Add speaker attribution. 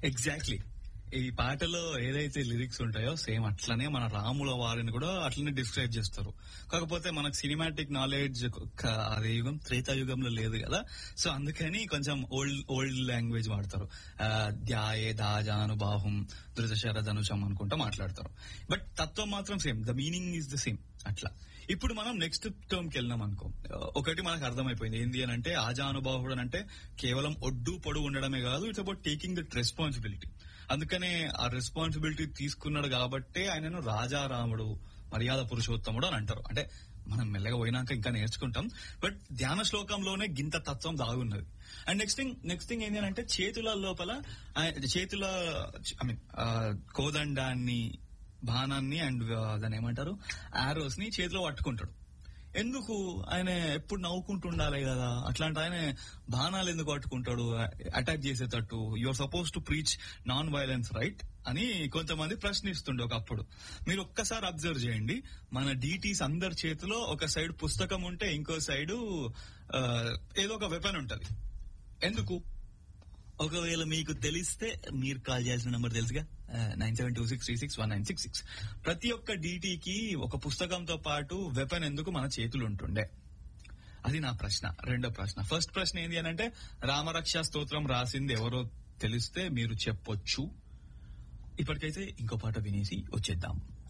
Speaker 1: exactly ఈ పాటలో ఏదైతే లిరిక్స్ ఉంటాయో సేమ్ అట్లనే మన రాముల వారిని కూడా అట్లనే డిస్క్రైబ్ చేస్తారు కాకపోతే మనకు సినిమాటిక్ నాలెడ్జ్ అదే యుగం త్రేతాయుగంలో లేదు కదా సో అందుకని కొంచెం ఓల్డ్ ఓల్డ్ లాంగ్వేజ్ వాడతారు ఆ, ధ్యాయే దాజానుబాహుం ధృతశర ధనుషం అనుకుంటా మాట్లాడతారు బట్ తత్వం మాత్రం same the meaning is the same అట్లా ఇప్పుడు మనం నెక్స్ట్ టర్మ్ కి వెళ్ళినాం అనుకో ఒకటి మనకు అర్థమైపోయింది ఏంది అని అంటే ఆజానుబాహుడు అని అంటే కేవలం ఒడ్డు పొడు ఉండడమే కాదు it's about taking that responsibility అందుకనే ఆ రెస్పాన్సిబిలిటీ తీసుకున్నాడు కాబట్టే ఆయనను రాజారాముడు మర్యాద పురుషోత్తముడు అని అంటారు అంటే మనం మెల్లగా పోయినాక ఇంకా నేర్చుకుంటాం బట్ ధ్యాన శ్లోకంలోనే గింత తత్వం దాగున్నది and next thing next thing ఏంటి అంటే చేతుల లోపల ఆయన- చేతుల ఐ మీన్ కోదండాన్ని బాణాన్ని అండ్ దాని ఏమంటారు ఆరోస్ ని చేతిలో పట్టుకుంటాడు ఎందుకు ఆయన ఎప్పుడు నవ్వుకుంటూ ఉండాలి కదా అట్లాంటి ఆయన బాణాలు ఎందుకు పట్టుకుంటాడు అటాక్ చేసేటట్టు your suppose to preach non violence right అని కొంతమంది ప్రశ్నిస్తుండే ఒకప్పుడు మీరు ఒక్కసారి అబ్జర్వ్ చేయండి మన డీటీస్ అందరి చేతిలో ఒక సైడ్ పుస్తకం ఉంటే ఇంకో సైడు ఆ, ఏదో ఒక వెపన్ ఉంటది ఎందుకు ఒకవేళ మీకు తెలిస్తే మీరు కాల్ చేయాల్సిన నంబర్ తెలుసుగా nine seven two six three six one nine six six ప్రతి ఒక్క డీటీకి ఒక పుస్తకంతో పాటు వెపన్ ఎందుకు మన చేతులు ఉంటుండే అది నా ప్రశ్న రెండో ప్రశ్న ఫస్ట్ ప్రశ్న ఏంటి అని అంటే రామరక్ష స్తోత్రం రాసింది ఎవరో తెలిస్తే మీరు చెప్పొచ్చు ఇప్పటికైతే ఇంకో పాట వినేసి వచ్చేద్దాం